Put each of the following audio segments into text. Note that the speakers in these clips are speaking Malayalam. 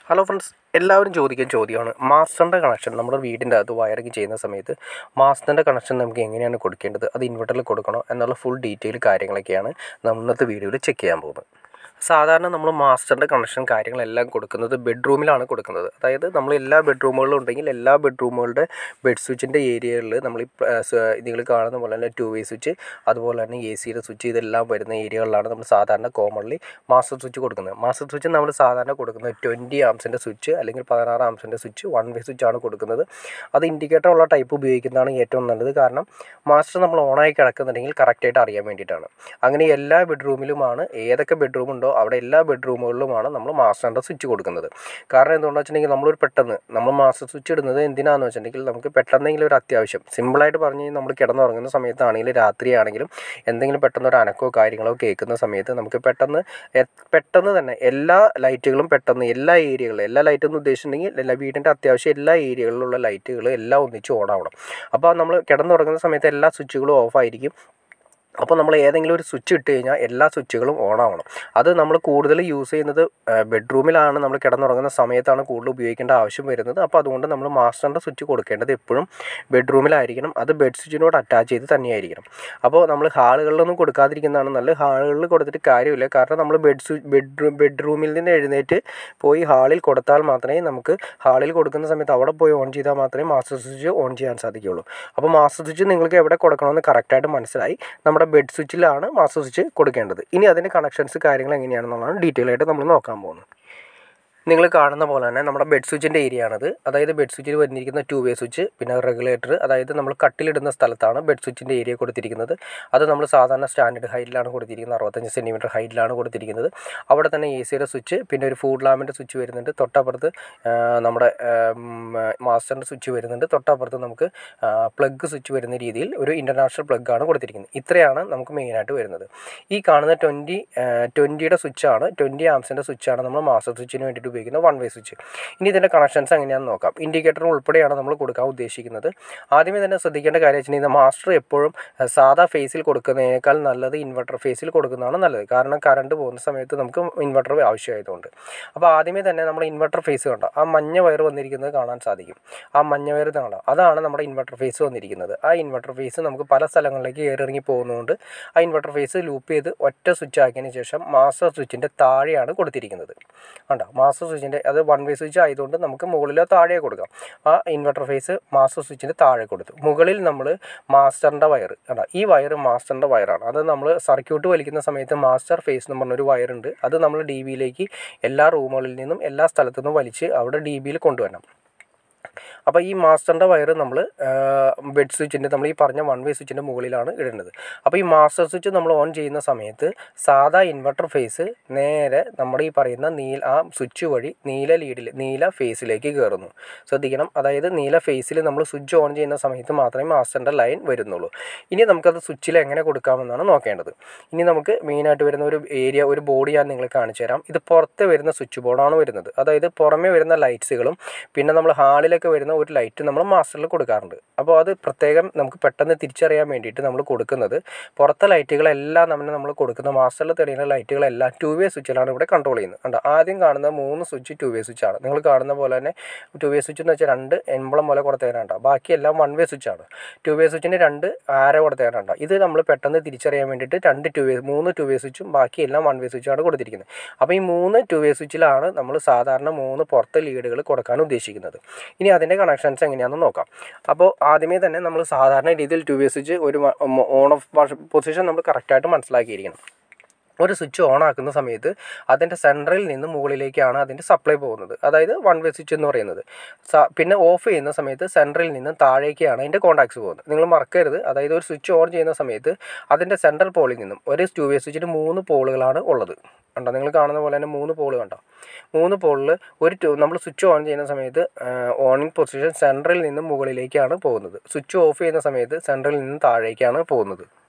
ഹലോ ഫ്രണ്ട്സ് എല്ലാവരും ചോദിക്കുന്ന ചോദ്യമാണ് മാസ്റ്ററിൻ്റെ കണക്ഷൻ നമ്മുടെ വീടിൻ്റെ അകത്ത് വയറിങ് ചെയ്യുന്ന സമയത്ത് മാസ്റ്ററിൻ്റെ കണക്ഷൻ നമുക്ക് എങ്ങനെയാണ് കൊടുക്കേണ്ടത് അത് ഇൻവെർട്ടറിൽ കൊടുക്കണോ എന്നുള്ള ഫുൾ ഡീറ്റെയിൽ കാര്യങ്ങളൊക്കെയാണ് നമ്മൾ ഇന്നത്തെ വീഡിയോയിൽ ചെക്ക് ചെയ്യാൻ പോകുന്നത് സാധാരണ നമ്മൾ മാസ്റ്ററിൻ്റെ കണക്ഷൻ കാര്യങ്ങളെല്ലാം കൊടുക്കുന്നത് ബെഡ്റൂമിലാണ് കൊടുക്കുന്നത് അതായത് നമ്മൾ എല്ലാ ബെഡ്റൂമുകളിലും ഉണ്ടെങ്കിൽ എല്ലാ ബെഡ്റൂമുകളുടെ ബെഡ് സ്വിച്ചിൻ്റെ ഏരിയകളിൽ നമ്മൾ ഈ നിങ്ങൾ കാണുന്ന പോലെ തന്നെ ടു വേ സ്വിച്ച് അതുപോലെ തന്നെ എ സിയുടെ സ്വിച്ച് ഇതെല്ലാം വരുന്ന ഏരിയകളിലാണ് നമ്മൾ സാധാരണ കോമൺലി മാസ്റ്റർ സ്വിച്ച് കൊടുക്കുന്നത് മാസ്റ്റർ സ്വിച്ച് നമ്മൾ സാധാരണ കൊടുക്കുന്നത് ട്വൻറ്റി ആംസിൻ്റെ സ്വിച്ച് അല്ലെങ്കിൽ പതിനാറ് ആംസിൻ്റെ സ്വിച്ച് വൺ വേ സ്വിച്ചാണ് കൊടുക്കുന്നത് അത് ഇൻഡിക്കേറ്റർ ഉള്ള ടൈപ്പ് ഉപയോഗിക്കുന്നതാണ് ഏറ്റവും നല്ലത് കാരണം മാസ്റ്റർ നമ്മൾ ഓണായി കിടക്കുന്നുണ്ടെങ്കിൽ കറക്റ്റായിട്ട് അറിയാൻ വേണ്ടിയിട്ടാണ് അങ്ങനെ എല്ലാ ബെഡ്റൂമിലുമാണ് ഏതൊക്കെ ബെഡ്റൂം ഉണ്ടോ അവിടെ എല്ലാ ബെഡ്റൂമുകളിലുമാണ് നമ്മൾ മാസ്റ്ററിൻ്റെ സ്വിച്ച് കൊടുക്കുന്നത് കാരണം എന്തുകൊണ്ടാണെന്ന് വെച്ചിട്ടുണ്ടെങ്കിൽ നമ്മളൊരു പെട്ടെന്ന് നമ്മൾ മാസ്റ്റർ സ്വിച്ച് ഇടുന്നത് എന്തിനാണെന്ന് വെച്ചിട്ടുണ്ടെങ്കിൽ നമുക്ക് പെട്ടെന്നെങ്കിലും ഒരു അത്യാവശ്യം സിമ്പിളായിട്ട് പറഞ്ഞു കഴിഞ്ഞാൽ നമ്മൾ കിടന്നുറങ്ങുന്ന സമയത്താണെങ്കിലും രാത്രിയാണെങ്കിലും എന്തെങ്കിലും പെട്ടെന്ന് ഒരു അനക്കോ കാര്യങ്ങളോ കേൾക്കുന്ന സമയത്ത് നമുക്ക് പെട്ടെന്ന് എ- പെട്ടെന്ന് തന്നെ എല്ലാ ലൈറ്റുകളും പെട്ടെന്ന് എല്ലാ ഏരിയകളിലും എല്ലാ ലൈറ്റ് എന്ന് ഉദ്ദേശിച്ചിട്ടുണ്ടെങ്കിൽ എല്ലാ വീടിൻ്റെ അത്യാവശ്യം എല്ലാ ഏരിയകളിലുള്ള ലൈറ്റുകൾ എല്ലാം ഒന്നിച്ച് ഓൺ ആവണം അപ്പോൾ നമ്മൾ കിടന്നുറങ്ങുന്ന സമയത്ത് എല്ലാ സ്വിച്ചുകളും ഓഫ് ആയിരിക്കും അപ്പോൾ നമ്മൾ ഏതെങ്കിലും ഒരു സ്വിച്ച് ഇട്ട് കഴിഞ്ഞാൽ എല്ലാ സ്വിച്ചുകളും ഓൺ ആവണം അത് നമ്മൾ കൂടുതൽ യൂസ് ചെയ്യുന്നത് ബെഡ്റൂമിലാണ് നമ്മൾ കിടന്നുറങ്ങുന്ന സമയത്താണ് കൂടുതൽ ഉപയോഗിക്കേണ്ട ആവശ്യം വരുന്നത് അപ്പോൾ അതുകൊണ്ട് നമ്മൾ മാസ്റ്ററിൻ്റെ സ്വിച്ച് കൊടുക്കേണ്ടത് എപ്പോഴും ബെഡ്റൂമിലായിരിക്കണം അത് ബെഡ് സ്വിച്ചിനോട് അറ്റാച്ച് ചെയ്ത് തന്നെയായിരിക്കണം അപ്പോൾ നമ്മൾ ഹാളുകളിലൊന്നും കൊടുക്കാതിരിക്കുന്നതാണ് നല്ലത് ഹാളുകളിൽ കൊടുത്തിട്ട് കാര്യമില്ല കാരണം നമ്മൾ ബെഡ് സ്വിച്ച് ബെഡ്റൂം ബെഡ്റൂമിൽ നിന്ന് എഴുന്നേറ്റ് പോയി ഹാളിൽ കൊടുത്താൽ മാത്രമേ നമുക്ക് ഹാളിൽ കൊടുക്കുന്ന സമയത്ത് അവിടെ പോയി ഓൺ ചെയ്താൽ മാത്രമേ മാസ്റ്റർ സ്വിച്ച് ഓൺ ചെയ്യാൻ സാധിക്കുകയുള്ളൂ അപ്പോൾ മാസ്റ്റർ സ്വിച്ച് നിങ്ങൾക്ക് എവിടെ കൊടുക്കണമെന്ന് കറക്റ്റായിട്ട് മനസ്സിലായി നമ്മുടെ ബെഡ് സ്വിച്ചിലാണ് മാസ്റ്റർ സ്വിച്ച് കൊടുക്കേണ്ടത് ഇനി അതിൻ്റെ കണക്ഷൻസ് കാര്യങ്ങൾ എങ്ങനെയാണെന്നുള്ളതാണ് ഡീറ്റെയിൽ ആയിട്ട് നമ്മൾ നോക്കാൻ പോകുന്നത് നിങ്ങൾ കാണുന്ന പോലെ തന്നെ നമ്മുടെ ബെഡ് സ്വിച്ചിൻ്റെ ഏരിയ ആണത് അതായത് ബെഡ് സ്വിച്ചിൽ വന്നിരിക്കുന്ന ടു വേ സ്വിച്ച് പിന്നെ റെഗുലേറ്റർ അതായത് നമ്മൾ കട്ടിലിടുന്ന സ്ഥലത്താണ് ബെഡ് സ്വിച്ചിൻ്റെ ഏരിയ കൊടുത്തിരിക്കുന്നത് അത് നമ്മൾ സാധാരണ സ്റ്റാൻഡേർഡ് ഹൈറ്റിലാണ് കൊടുത്തിരിക്കുന്നത് അറുപത്തഞ്ച് സെൻറ്റിമീറ്റർ ഹൈറ്റിലാണ് കൊടുത്തിരിക്കുന്നത് അവിടെ തന്നെ എ സിയുടെ സ്വിച്ച് പിന്നെ ഒരു ഫുഡ് ലാമ്പിൻ്റെ സ്വിച്ച് വരുന്നുണ്ട് തൊട്ടപ്പുറത്ത് ആ, നമ്മുടെ മാസ്റ്ററിൻ്റെ സ്വിച്ച് വരുന്നുണ്ട് തൊട്ടപ്പുറത്ത് നമുക്ക് പ്ലഗ് സ്വിച്ച് വരുന്ന രീതിയിൽ ഒരു ഇൻ്റർനാഷണൽ പ്ലഗ് ആണ് കൊടുത്തിരിക്കുന്നത് ഇത്രയാണ് നമുക്ക് മെയിനായിട്ട് വരുന്നത് ഈ കാണുന്ന ട്വൻറ്റി ട്വൻറ്റിയുടെ സ്വിച്ചാണ് ട്വൻറ്റി ആംസിൻ്റെ സ്വിച്ചാണ് നമ്മൾ മാസ്റ്റർ സ്വിച്ചിന് വേണ്ടിയിട്ട് ഉപയോഗിക്കുന്ന വൺ വേ സ്വിച്ച് ഇനി ഇതിൻ്റെ കണക്ഷൻസ് എങ്ങനെയാണെന്ന് നോക്കാം ഇൻഡിക്കേറ്റർ ഉൾപ്പെടെയാണ് നമ്മൾ കൊടുക്കാൻ ഉദ്ദേശിക്കുന്നത് ആദ്യമേ തന്നെ ശ്രദ്ധിക്കേണ്ട കാര്യം വെച്ചിട്ടുണ്ടെങ്കിൽ മാസ്റ്റർ എപ്പോഴും അഹ്, സാധാ ഫേസിൽ കൊടുക്കുന്നതിനേക്കാൾ നല്ലത് ഇൻവെർട്ടർ ഫേസിൽ കൊടുക്കുന്നതാണ് നല്ലത് കാരണം കറണ്ട് പോകുന്ന സമയത്ത് നമുക്ക് ഇൻവെർട്ടർ ആവശ്യമായതുകൊണ്ട് അപ്പോൾ ആദ്യമേ തന്നെ നമ്മൾ ഇൻവെർട്ടർ ഫേസ് കണ്ടോ ആ മഞ്ഞ വയർ വന്നിരിക്കുന്നത് കാണാൻ സാധിക്കും ആ മഞ്ഞ വയർ കണ്ടോ അതാണ് നമ്മുടെ ഇൻവെർട്ടർ ഫേസ് വന്നിരിക്കുന്നത് ആ ഇൻവെർട്ടർ ഫേസ് നമുക്ക് പല സ്ഥലങ്ങളിലേക്ക് കയറിറങ്ങി പോകുന്നതുകൊണ്ട് ആ ഇൻവെർട്ടർ ഫേസ് ലൂപ്പ് ചെയ്ത് ഒറ്റ സ്വിച്ച് ആക്കിയതിന് ശേഷം മാസ്റ്റർ സ്വിച്ചിൻ്റെ താഴെയാണ് കൊടുത്തിരിക്കുന്നത് കണ്ടോ മാസ്റ്റർ സ്വിച്ചിൻ്റെ അത് വൺ വേ സ്വിച്ച് ആയതുകൊണ്ട് നമുക്ക് മുകളിലോ താഴെയോ കൊടുക്കാം ആ ഇൻവെർട്ടർ ഫേസ് മാസ്റ്റർ സ്വിച്ചിൻ്റെ താഴെ കൊടുത്തു മുകളിൽ നമ്മൾ മാസ്റ്ററിൻ്റെ വയർ കണ്ടോ ഈ വയർ മാസ്റ്ററിൻ്റെ വയറാണ് അത് നമ്മൾ സർക്യൂട്ട് വലിക്കുന്ന സമയത്ത് മാസ്റ്റർ ഫേസ് എന്ന് പറഞ്ഞൊരു വയറുണ്ട് അത് നമ്മൾ ഡി ബിയിലേക്ക് എല്ലാ റൂമുകളിൽ നിന്നും എല്ലാ സ്ഥലത്തു നിന്നും വലിച്ച് അവിടെ ഡി ബിയിൽ കൊണ്ടുവരണം അപ്പോൾ ഈ മാസ്റ്ററിൻ്റെ വയർ നമ്മൾ ബെഡ് സ്വിച്ചിൻ്റെ നമ്മൾ ഈ പറഞ്ഞ വൺ വേ സ്വിച്ചിൻ്റെ മുകളിലാണ് ഇടേണ്ടത് അപ്പോൾ ഈ മാസ്റ്റർ സ്വിച്ച് നമ്മൾ ഓൺ ചെയ്യുന്ന സമയത്ത് സാധാ ഇൻവെർട്ടർ ഫേസ് നേരെ നമ്മുടെ ഈ പറയുന്ന നീല ആ സ്വിച്ച് വഴി നീല ലീഡിൽ നീല ഫേസിലേക്ക് കയറുന്നു ശ്രദ്ധിക്കണം അതായത് നീല ഫേസിൽ നമ്മൾ സ്വിച്ച് ഓൺ ചെയ്യുന്ന സമയത്ത് മാത്രമേ മാസ്റ്ററിൻ്റെ ലൈൻ വരുന്നുള്ളൂ ഇനി നമുക്കത് സ്വിച്ചിൽ എങ്ങനെ കൊടുക്കാമെന്നാണ് നോക്കേണ്ടത് ഇനി നമുക്ക് മെയിനായിട്ട് വരുന്ന ഒരു ഏരിയ ഒരു ബോർഡ് ഞാൻ നിങ്ങളെ കാണിച്ചു തരാം ഇത് പുറത്ത് വരുന്ന സ്വിച്ച് ബോർഡാണ് വരുന്നത് അതായത് പുറമേ വരുന്ന ലൈറ്റ്സുകളും പിന്നെ നമ്മൾ ഹാളിലൊക്കെ വരുന്ന ഒരു ലൈറ്റ് നമ്മൾ മാസ്റ്ററിൽ കൊടുക്കാറുണ്ട് അപ്പോൾ അത് പ്രത്യേകം നമുക്ക് പെട്ടെന്ന് തിരിച്ചറിയാൻ വേണ്ടിയിട്ട് നമ്മൾ കൊടുക്കുന്നത് പുറത്തെ ലൈറ്റുകളെല്ലാം നമ്മൾ നമ്മൾ കൊടുക്കുന്ന മാസ്റ്ററിൽ തെളിയുന്ന ലൈറ്റുകളെല്ലാം ടു വേ സ്വിച്ചിലാണ് ഇവിടെ കൺട്രോൾ ചെയ്യുന്നത് കണ്ടോ ആദ്യം കാണുന്ന മൂന്ന് സ്വിച്ച് ടു വേ സ്വിച്ചാണ് നിങ്ങൾ കാണുന്ന പോലെ തന്നെ ടു വേ സ്വിച്ച് എന്ന് വെച്ചാൽ രണ്ട് എംബ്ലം പോലെ കൊടുത്തേനാണ്ടോ ബാക്കിയെല്ലാം വൺ വേ സ്വിച്ചാണ് ടു വേ സ്വിച്ചിന് രണ്ട് ആര കൊടുത്തേനാണ്ടോ ഇത് നമ്മൾ പെട്ടെന്ന് തിരിച്ചറിയാൻ വേണ്ടിയിട്ട് രണ്ട് ടു വേ മൂന്ന് ടു വേ സ്വിച്ചും ബാക്കിയെല്ലാം വൺ വേ സ്വിച്ചാണ് കൊടുത്തിരിക്കുന്നത് അപ്പോൾ ഈ മൂന്ന് ടു വേ സ്വിച്ചിലാണ് നമ്മൾ സാധാരണ മൂന്ന് പുറത്തെ ലീഡുകൾ കൊടുക്കാൻ ഉദ്ദേശിക്കുന്നത് ഇനി അതിൻ്റെ കണക്ഷൻസ് എങ്ങനെയാണെന്ന് നോക്കാം അപ്പോൾ ആദ്യമേ തന്നെ നമ്മൾ സാധാരണ രീതിയിൽ ടു വേ സ്വിച്ച് ഒരു ഓൺ ഓഫ് പൊസിഷൻ നമ്മൾ കറക്റ്റായിട്ട് മനസ്സിലാക്കിയിരിക്കണം ഒരു സ്വിച്ച് ഓൺ ആക്കുന്ന സമയത്ത് അതിൻ്റെ സെൻട്രൽ നിന്ന് മുകളിലേക്കാണ് അതിൻ്റെ സപ്ലൈ പോകുന്നത് അതായത് വൺ വേ സ്വിച്ച് എന്ന് പറയുന്നത് സ- പിന്നെ ഓഫ് ചെയ്യുന്ന സമയത്ത് സെൻട്രൽ നിന്ന് താഴേക്കാണ് അതിൻ്റെ കോൺടാക്ട്സ് പോകുന്നത് നിങ്ങൾ മറക്കരുത് അതായത് ഒരു സ്വിച്ച് ഓൺ ചെയ്യുന്ന സമയത്ത് അതിൻ്റെ സെൻട്രൽ പോളിൽ നിന്നും ഒരു ടു വേ സ്വിച്ചിന് മൂന്ന് പോളുകളാണ് ഉള്ളത് കണ്ടോ നിങ്ങൾ കാണുന്ന പോലെ തന്നെ മൂന്ന് പോൾ കണ്ടോ മൂന്ന് പോളിൽ ഒരു ടു നമ്മൾ സ്വിച്ച് ഓൺ ചെയ്യുന്ന സമയത്ത് ഓണിംഗ് പൊസിഷൻ സെൻട്രൽ നിന്ന് മുകളിലേക്കാണ് പോകുന്നത് സ്വിച്ച് ഓഫ് ചെയ്യുന്ന സമയത്ത് സെൻട്രൽ നിന്ന് താഴേക്കാണ് പോകുന്നത്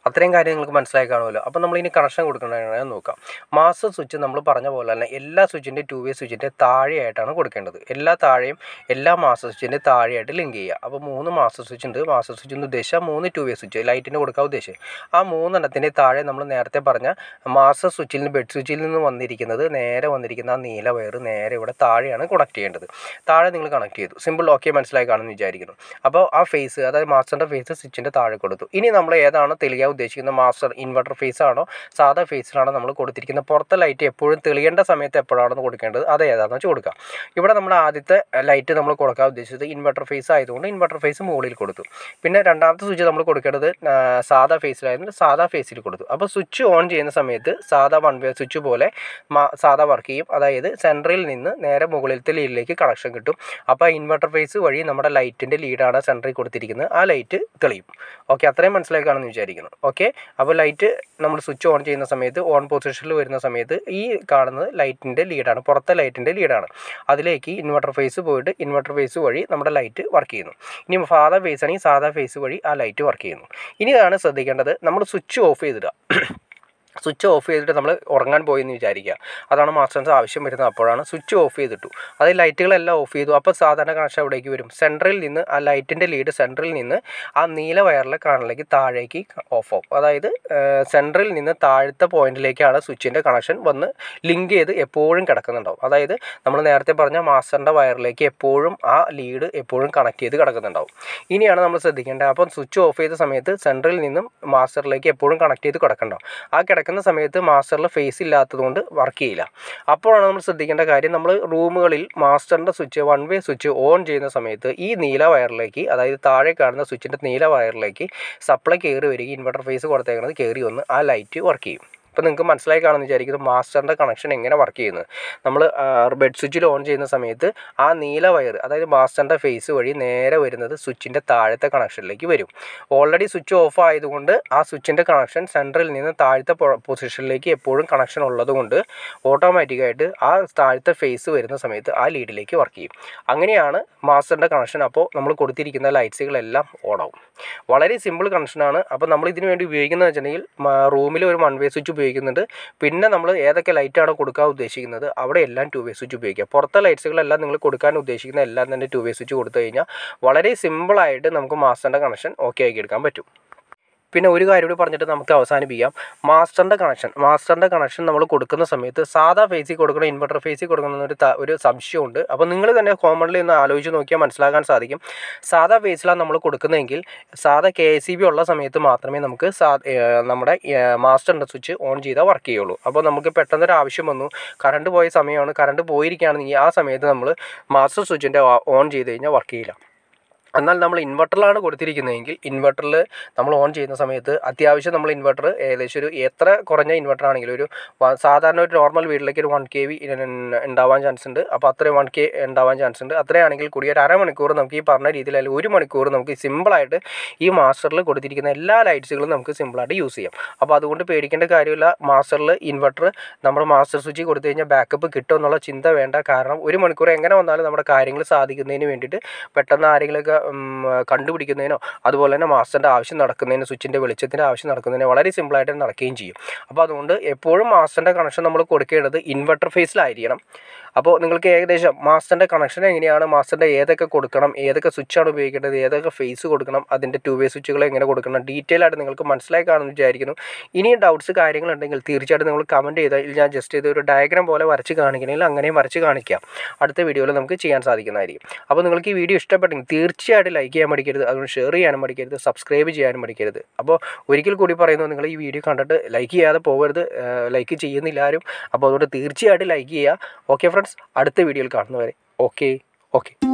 അത്രയും കാര്യം നിങ്ങൾക്ക് മനസ്സിലായി കാണുമല്ലോ അപ്പോൾ നമ്മൾ ഇനി കണക്ഷൻ കൊടുക്കേണ്ടത് നോക്കാം മാസ്റ്റർ സ്വിച്ച് നമ്മൾ പറഞ്ഞ പോലെ തന്നെ എല്ലാ സ്വിച്ചിൻ്റെ ടു വേ സ്വിച്ചിൻ്റെ താഴെയായിട്ടാണ് കൊടുക്കേണ്ടത് എല്ലാ താഴെയും എല്ലാ മാസ്റ്റർ സ്വിച്ചിൻ്റെ താഴെയായിട്ട് ലിങ്ക് ചെയ്യുക അപ്പോൾ മൂന്ന് മാസ്റ്റർ സ്വിച്ച് ഉണ്ട് മാസ്റ്റർ സ്വിച്ച് എന്ന് ഉദ്ദേശിച്ചാൽ മൂന്ന് ടു വേ സ്വിച്ച് ലൈറ്റിന് കൊടുക്കാൻ ഉദ്ദേശിച്ചത് ആ മൂന്നെണ്ണത്തിൻ്റെ താഴെ നമ്മൾ നേരത്തെ പറഞ്ഞ മാസ്റ്റർ സ്വിച്ചിൽ നിന്ന് ബെഡ് സ്വിച്ചിൽ നിന്ന് വന്നിരിക്കുന്നത് നേരെ വന്നിരിക്കുന്ന ആ നീല വയർ നേരെ ഇവിടെ താഴെയാണ് കണക്ട് ചെയ്യേണ്ടത് താഴെ നിങ്ങൾ കണക്ട് ചെയ്തു സിമ്പിൾ ഓക്കെ മനസ്സിലായി കാണുമെന്ന് വിചാരിക്കുന്നു അപ്പോൾ ആ ഫേസ് അതായത് മാസ്റ്ററിൻ്റെ ഫേസ് സ്വിച്ചിൻ്റെ താഴെ കൊടുത്തു ഇനി നമ്മൾ ഏതാണോ തെളിയാൻ ഉദ്ദേശിക്കുന്ന മാസ്റ്റർ ഇൻവെർട്ടർ ഫേസ് ആണോ സാധാ ഫേസിലാണോ നമ്മൾ കൊടുത്തിരിക്കുന്ന പുറത്തെ ലൈറ്റ് എപ്പോഴും തെളിയേണ്ട സമയത്ത് എപ്പോഴാണെന്ന് കൊടുക്കേണ്ടത് അത് ഏതാണെന്ന് വെച്ച് കൊടുക്കാം ഇവിടെ നമ്മൾ ആദ്യത്തെ ലൈറ്റ് നമ്മൾ കൊടുക്കാൻ ഉദ്ദേശിച്ചത് ഇൻവെർട്ടർ ഫേസ് ആയതുകൊണ്ട് ഇൻവെർട്ടർ ഫേസ് മുകളിൽ കൊടുത്തു പിന്നെ രണ്ടാമത്തെ സ്വിച്ച് നമ്മൾ കൊടുക്കേണ്ടത് ആ, സാധാ ഫേസിലായതുകൊണ്ട് സാധാ ഫേസിൽ കൊടുത്തു അപ്പോൾ സ്വിച്ച് ഓൺ ചെയ്യുന്ന സമയത്ത് സാധാ വൺ വേ സ്വിച്ച് പോലെ മാ- സാധാ വർക്ക് ചെയ്യും അതായത് സെൻട്രൽ നിന്ന് നേരെ മുകളിലത്തെ ലീഡിലേക്ക് കണക്ഷൻ കിട്ടും അപ്പോൾ ഇൻവെർട്ടർ ഫേസ് വഴി നമ്മുടെ ലൈറ്റിൻ്റെ ലീഡാണ് സെൻട്രൽ കൊടുത്തിരിക്കുന്നത് ആ ലൈറ്റ് തെളിയും ഓക്കെ അത്രയും മനസ്സിലായി കാണുമെന്ന് വിചാരിക്കുന്നു ഓക്കെ അപ്പോൾ ലൈറ്റ് നമ്മൾ സ്വിച്ച് ഓൺ ചെയ്യുന്ന സമയത്ത് ഓൺ പൊസിഷനിൽ വരുന്ന സമയത്ത് ഈ കാണുന്നത് ലൈറ്റിൻ്റെ ലീഡാണ് പുറത്തെ ലൈറ്റിൻ്റെ ലീഡാണ് അതിലേക്ക് ഇൻവെർട്ടർ ഫേസ് പോയിട്ട് ഇൻവെർട്ടർ ഫേസ് വഴി നമ്മുടെ ലൈറ്റ് വർക്ക് ചെയ്യുന്നു ഇനി സാധാ ഫേസ് ആണെങ്കിൽ സാധാ ഫേസ് വഴി ആ ലൈറ്റ് വർക്ക് ചെയ്യുന്നു ഇനിയാണ് ശ്രദ്ധിക്കേണ്ടത് നമ്മൾ സ്വിച്ച് ഓഫ് ചെയ്തിടുക സ്വിച്ച് ഓഫ് ചെയ്തിട്ട് നമ്മൾ ഉറങ്ങാൻ പോയി എന്ന് വിചാരിക്കുക അതാണ് മാസ്റ്റേഴ്സ് ആവശ്യം വരുന്നത് അപ്പോഴാണ് സ്വിച്ച് ഓഫ് ചെയ്തിട്ടു അത് ലൈറ്റുകളെല്ലാം ഓഫ് ചെയ്തു അപ്പോൾ സാധാരണ കണക്ഷൻ എവിടേക്ക് വരും സെൻട്രലിൽ നിന്ന് ആ ലൈറ്റിൻ്റെ ലീഡ് സെൻട്രലിൽ നിന്ന് ആ നീല വയറിലെ കാണലിലേക്ക് താഴേക്ക് ഓഫ് ആവും അതായത് സെൻട്രലിൽ നിന്ന് താഴത്തെ പോയിന്റിലേക്കാണ് സ്വിച്ചിൻ്റെ കണക്ഷൻ വന്ന് ലിങ്ക് ചെയ്ത് എപ്പോഴും കിടക്കുന്നുണ്ടാവും അതായത് നമ്മൾ നേരത്തെ പറഞ്ഞ മാസ്റ്ററിൻ്റെ വയറിലേക്ക് എപ്പോഴും ആ ലീഡ് എപ്പോഴും കണക്ട് ചെയ്ത് കിടക്കുന്നുണ്ടാവും ഇനിയാണ് നമ്മൾ ശ്രദ്ധിക്കേണ്ടത് അപ്പം സ്വിച്ച് ഓഫ് ചെയ്ത സമയത്ത് സെൻട്രലിൽ നിന്നും മാസ്റ്ററിലേക്ക് എപ്പോഴും കണക്ട് ചെയ്ത് കിടക്കണ്ടാവും ആ കിടക്കുന്ന സമയത്ത് മാസ്റ്ററിൽ ഫേസ് ഇല്ലാത്തതുകൊണ്ട് വർക്ക് ചെയ്യില്ല അപ്പോഴാണ് നമ്മൾ ശ്രദ്ധിക്കേണ്ട കാര്യം നമ്മൾ റൂമുകളിൽ മാസ്റ്ററിൻ്റെ switch one way switch on ചെയ്യുന്ന സമയത്ത് ഈ നീല വയറിലേക്ക് അതായത് താഴെ കാണുന്ന സ്വിച്ചിൻ്റെ നീല വയറിലേക്ക് സപ്ലൈ കയറി വരികയും ഇൻവെർട്ടർ ഫേസ് കൊടുത്തേക്കുന്നത് കയറി വന്ന് ആ ലൈറ്റ് വർക്ക് ചെയ്യും ഇപ്പോൾ നിങ്ങൾക്ക് മനസ്സിലായി കാണുമെന്ന് വിചാരിക്കുന്നു മാസ്റ്ററിൻ്റെ കണക്ഷൻ എങ്ങനെ വർക്ക് ചെയ്യുന്നത് നമ്മൾ ബെഡ് സ്വിച്ചിൽ ഓൺ ചെയ്യുന്ന സമയത്ത് ആ നീല വയർ അതായത് മാസ്റ്ററിൻ്റെ ഫേസ് വഴി നേരെ വരുന്നത് സ്വിച്ചിൻ്റെ താഴത്തെ കണക്ഷനിലേക്ക് വരും ഓൾറെഡി സ്വിച്ച് ഓഫ് ആയതുകൊണ്ട് ആ സ്വിച്ചിൻ്റെ കണക്ഷൻ സെൻട്രലിൽ നിന്ന് താഴത്തെ പൊസിഷനിലേക്ക് എപ്പോഴും കണക്ഷൻ ഉള്ളതുകൊണ്ട് ഓട്ടോമാറ്റിക്കായിട്ട് ആ താഴത്തെ ഫേസ് വരുന്ന സമയത്ത് ആ ലീഡിലേക്ക് വർക്ക് ചെയ്യും അങ്ങനെയാണ് മാസ്റ്ററിൻ്റെ കണക്ഷൻ അപ്പോൾ നമ്മൾ കൊടുത്തിരിക്കുന്ന ലൈറ്റ്സുകളെല്ലാം ഓണാവും വളരെ സിമ്പിൾ കണക്ഷനാണ് അപ്പോൾ നമ്മൾ ഇതിന് വേണ്ടി ഉപയോഗിക്കുന്നത് വെച്ചിട്ടുണ്ടെങ്കിൽ റൂമിൽ ഒരു വൺ വേ സ്വിച്ച് ഉപയോഗിക്കുന്നുണ്ട് പിന്നെ നമ്മൾ ഏതൊക്കെ ലൈറ്റാണോ കൊടുക്കാൻ ഉദ്ദേശിക്കുന്നത് അവിടെ എല്ലാം ടു വേ സ്വിച്ച് ഉപയോഗിക്കുക പുറത്തെ ലൈറ്റ്സുകളെല്ലാം നിങ്ങൾ കൊടുക്കാൻ ഉദ്ദേശിക്കുന്ന എല്ലാം തന്നെ ടു വേ സ്വിച്ച് കൊടുത്തു കഴിഞ്ഞാൽ വളരെ സിമ്പിളായിട്ട് നമുക്ക് മാസ്റ്ററിൻ്റെ കണക്ഷൻ ഓക്കെ ആക്കി എടുക്കാൻ പറ്റും പിന്നെ ഒരു കാര്യം കൂടി പറഞ്ഞിട്ട് നമുക്ക് അവസാനിപ്പിക്കാം മാസ്റ്ററിൻ്റെ കണക്ഷൻ മാസ്റ്ററിൻ്റെ കണക്ഷൻ നമ്മൾ കൊടുക്കുന്ന സമയത്ത് സാധാ ഫേസിൽ കൊടുക്കണം ഇൻവെർട്ടർ ഫേസിൽ കൊടുക്കണം എന്നൊരു ത- ഒരു സംശയമുണ്ട് അപ്പോൾ നിങ്ങൾ തന്നെ കോമൺലി ഒന്ന് ആലോചിച്ച് നോക്കിയാൽ മനസ്സിലാക്കാൻ സാധിക്കും സാധാ ഫേസിലാണ് നമ്മൾ കൊടുക്കുന്നതെങ്കിൽ സാധാ കെ എസ് സി ബി ഉള്ള സമയത്ത് മാത്രമേ നമുക്ക് സാ ഏഹ് നമ്മുടെ മാസ്റ്ററിൻ്റെ സ്വിച്ച് ഓൺ ചെയ്താൽ വർക്ക് ചെയ്യുള്ളൂ അപ്പോൾ നമുക്ക് പെട്ടെന്നൊരു ആവശ്യം വന്നു കറണ്ട് പോയ സമയമാണ് കറണ്ട് പോയിരിക്കുകയാണെങ്കിൽ ആ സമയത്ത് നമ്മൾ മാസ്റ്റർ സ്വിച്ചിൻ്റെ ഓൺ ചെയ്ത് കഴിഞ്ഞാൽ വർക്ക് ചെയ്യില്ല എന്നാൽ നമ്മൾ ഇൻവെർട്ടറിലാണ് കൊടുത്തിരിക്കുന്നതെങ്കിൽ ഇൻവെർട്ടറിൽ നമ്മൾ ഓൺ ചെയ്യുന്ന സമയത്ത് അത്യാവശ്യം നമ്മൾ ഇൻവെർട്ടർ ഏകദേശം ഒരു എത്ര കുറഞ്ഞ ഇൻവെർട്ടർ ആണെങ്കിലും ഒരു വ- സാധാരണ ഒരു നോർമൽ വീട്ടിലേക്ക് ഒരു വൺ കെ വി ഉണ്ടാവാൻ ചാൻസ് ഉണ്ട് അപ്പോൾ അത്രയും വൺ കെ ഉണ്ടാവാൻ ചാൻസ് ഉണ്ട് അത്രയാണെങ്കിൽ കൂടി ഒരു അരമണിക്കൂർ നമുക്ക് ഈ പറഞ്ഞ രീതിയിൽ അല്ലെങ്കിൽ ഒരു മണിക്കൂർ നമുക്ക് സിമ്പിളായിട്ട് ഈ മാസ്റ്ററിൽ കൊടുത്തിരിക്കുന്ന എല്ലാ ലൈറ്റ്സുകളും നമുക്ക് സിമ്പിളായിട്ട് യൂസ് ചെയ്യാം അപ്പോൾ അതുകൊണ്ട് പേടിക്കേണ്ട കാര്യമില്ല മാസ്റ്ററിൽ ഇൻവെർട്ടർ നമ്മുടെ മാസ്റ്റർ സ്വിച്ച് കൊടുത്തു കഴിഞ്ഞാൽ ബാക്കപ്പ് കിട്ടും എന്നുള്ള ചിന്ത വേണ്ട കാരണം ഒരു മണിക്കൂർ എങ്ങനെ വന്നാലും നമ്മുടെ കാര്യങ്ങൾ സാധിക്കുന്നതിന് വേണ്ടിയിട്ട് പെട്ടെന്ന് ആരെങ്കിലുമൊക്കെ ഉം, കണ്ടുപിടിക്കുന്നതിനോ അതുപോലെ തന്നെ മാസ്റ്ററിൻ്റെ ആവശ്യം നടക്കുന്നതിന് സ്വിച്ചിൻ്റെ വെളിച്ചത്തിൻ്റെ ആവശ്യം നടക്കുന്നതിന് വളരെ സിമ്പിളായിട്ട് നടക്കുകയും ചെയ്യും അപ്പോൾ അതുകൊണ്ട് എപ്പോഴും മാസ്റ്ററിൻ്റെ കണക്ഷൻ നമ്മൾ കൊടുക്കേണ്ടത് ഇൻവെർട്ടർ ഫേസിലായിരിക്കണം അപ്പോൾ നിങ്ങൾക്ക് ഏകദേശം മാസ്റ്ററിൻ്റെ കണക്ഷൻ എങ്ങനെയാണ് മാസ്റ്ററിൻ്റെ ഏതൊക്കെ കൊടുക്കണം ഏതൊക്കെ സ്വിച്ചാണ് ഉപയോഗിക്കേണ്ടത് ഏതൊക്കെ ഫേസ് കൊടുക്കണം അതിൻ്റെ ടു വേ സ്വിച്ചുകൾ എങ്ങനെ കൊടുക്കണം ഡീറ്റെയിൽ ആയിട്ട് നിങ്ങൾക്ക് മനസ്സിലായി കാണുമെന്ന് വിചാരിക്കുന്നു ഇനിയും ഡൗട്ട്സ് കാര്യങ്ങളുണ്ടെങ്കിൽ തീർച്ചയായിട്ടും നിങ്ങൾ കമൻറ്റ് ചെയ്താൽ ഞാൻ ജസ്റ്റ് ഇത് ഒരു ഡയഗ്രാം പോലെ വരച്ച് കാണിക്കണമെങ്കിൽ അങ്ങനെയും വരച്ച് കാണിക്കാം അടുത്ത വീഡിയോയിൽ നമുക്ക് ചെയ്യാൻ സാധിക്കുന്നതായിരിക്കും അപ്പോൾ നിങ്ങൾക്ക് ഈ വീഡിയോ ഇഷ്ടപ്പെട്ടെങ്കിൽ തീർച്ചയായിട്ടും ലൈക്ക് ചെയ്യാൻ മടിക്കരുത് അതുകൊണ്ട് ഷെയർ ചെയ്യാനും മടിക്കരുത് സബ്സ്ക്രൈബ് ചെയ്യാനും മടിക്കരുത് അപ്പോൾ ഒരിക്കൽ കൂടി പറയുന്നു നിങ്ങൾ ഈ വീഡിയോ കണ്ടിട്ട് ലൈക്ക് ചെയ്യാതെ പോകരുത് ലൈക്ക് ചെയ്യുന്നില്ല ആരും അപ്പോൾ അതുകൊണ്ട് തീർച്ചയായിട്ടും ലൈക്ക് ചെയ്യുക ഓക്കെ ഫ്രണ്ട്സ് അടുത്ത വീഡിയോയിൽ കാണുന്നവരെ ഓക്കെ ഓക്കെ